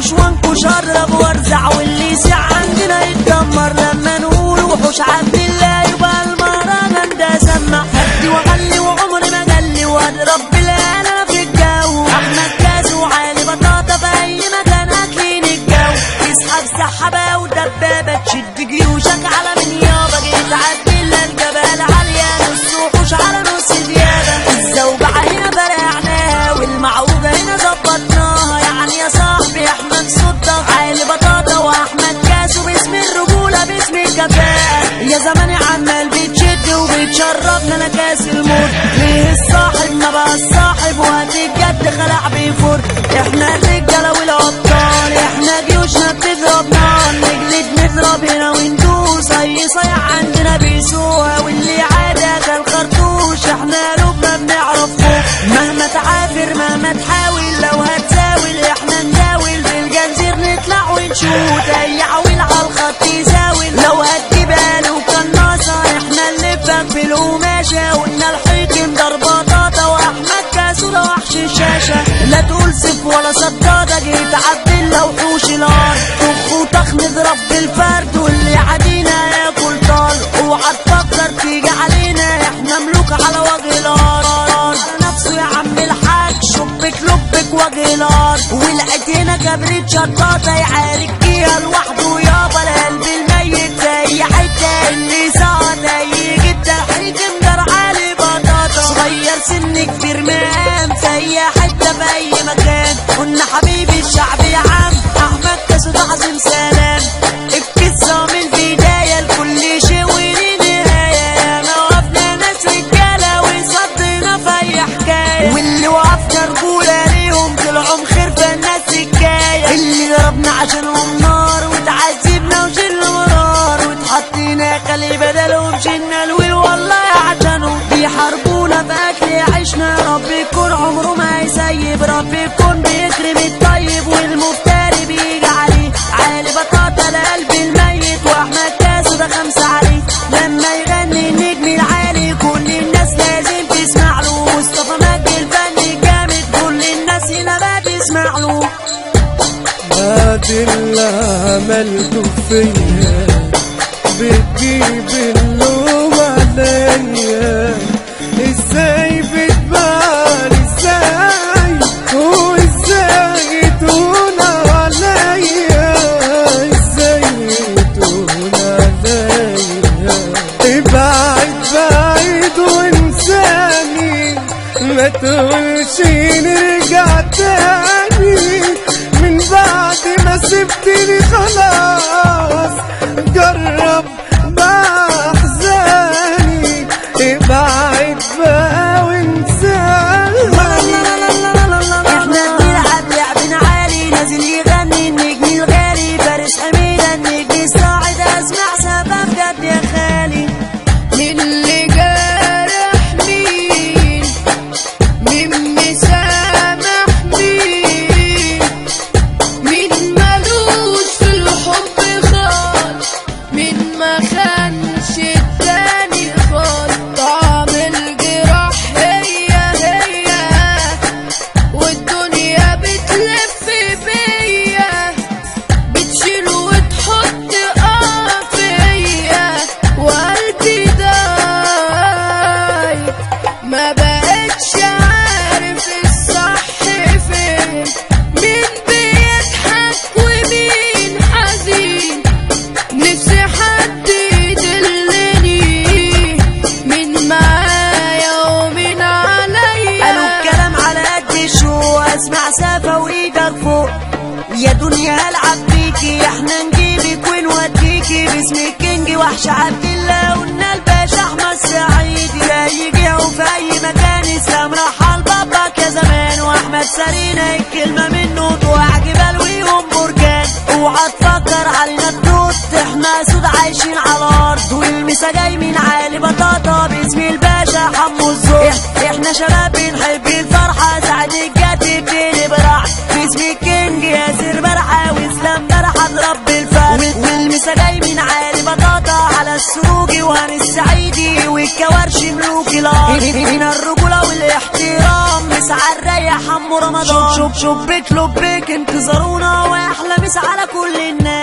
وحوش وانكش اضرب وارزع واللي يسع عندنا يتدمر لما نقول وحوش عبد الله يبقى المهرجان ده سمع هدي واغلي وعمري ما جلي واضرب بالاله في الجو احمد كاس وعالي بطاطا في اي مكان اكلين الجو تسحب سحبه ودبابه تشد جيوشك على من يابا جيت عدل الجبال عاليه نص وحوش على نص ديابه الزوبعه هنا فرعناها والمعوجه هنا ظبطناها يعني يا صاحبي احمد صدق عالي بطاطا واحمد كاس وباسم الرجوله باسم الكفاءه يا زماني عمال بتشد وبتشربنا انا كاس الموت ليه الصاحب ما بقى الصاحب وقت الجد خلع بيفر احنا الرجاله والابطال احنا جيوشنا بتضرب نار نجلد نضرب هنا وندوس اي صيع عندنا بيسوها واللي عادة كان خرطوش احنا قلوبنا بنعرف فوق مهما تعافر مهما تحاول لو هتزاول احنا نزاول بالجنزير نطلع ونشوت اي عويل على الخط يزاول لو هتجيبها له قناصة احنا نلفك بالقماشة قلنا الحيكم ضربة طاطا واحمد كاسودة وحش الشاشة لا تقول سيف ولا صدادة جيت عدل لو حوش الارض طخ وطخ نضرب بالفرد واللي عدينا ياكل طال اوعى تفكر تيجي علينا احنا ملوك على وجه الارض على نفسه يا عم الحاج شبك لبك وجه الارض ولقيتنا كبريت شطاطة يعارك فيها لوحده يابا القلب الميت زي حتة اللي سقط اي جدا حريق مدار علي بطاطا صغير سن كبير مقام في اي حتة في اي مكان قلنا حبيبي الشعب يا عم احمد كاسود عظيم سلام القصة من البداية لكل شيء وليه نهاية يا ما وقفنا ناس رجالة وصدنا في اي حكاية واللي وقفنا رجولة ليهم طلعوا خير فالناس حكاية اللي ضربنا عشانهم نار وتعذبنا وشلنا مرار وتحطينا خلي بدلهم شلنا الويل والله عشانهم بيحاربونا في اكل عيشنا رب يكون عمره ما يسيب رب يكون بيكرم الطيب والمفتري بيجي عليه عالي بطاطا لقلب الميت واحمد كاسو ده خمسة عليه لما يغني النجم العالي كل الناس لازم تسمع له مصطفى مجدي الفني جامد كل الناس هنا بتسمع له بعد اللي عملته فيا بتجيب اللوم عليا ازاي بتبان ازاي وازاي تهون عليا ازاي تهون عليا ابعد بعيد وانساني ما تقولش نرجع تاني من بعد ما سبتني خلاص جرب بأحزاني ابعد بقى وانساني احنا بنلعب لعب عالي نازل يغني النجم الغالي فارس حميدة النجم الصاعد اسمع سبب جد يا خالي اللي جارح مين مين مسامح مين مين ملوش في الحب خالص مين ما خانش التاني خالص طعم الجراح هي هي والدنيا بتلف بيا بتشيل وتحط اه فيا وقلبي داي ما بقتش عارف الصح فين مين بيضحك ومين حزين نفسي حد يدلني مين معايا ومين عليا قالوا الكلام على قد شو اسمع سافة وايدك فوق يا دنيا هلعب بيكي احنا نجيبك ونوديكي باسم الكينج وحش عبد الله قلنا الباشا احمد سعيد يا يجي وفي اي مكان اسلام رحل باباك يا زمان واحمد سرينا الكلمه منه توقع جبال ويهم بركان اوعى تفكر علينا تنط احنا سود عايشين على الارض والمسا جاي من عالي بطاطا باسم الباشا حمو الزور احنا شباب بنحب الفرحه سعد الجد بتقلب رعد باسم الكينج ياسر برحه واسلام برحه ضرب الفرد والمسا جاي من عالي بطاطا على السروجي وهاني السعيدي والكوارش ملوك الارض هنا الرجوله والاحترام مسعى نريح حمو رمضان شوف شوف شبك لبك انتظرونا واحلى مسا على كل الناس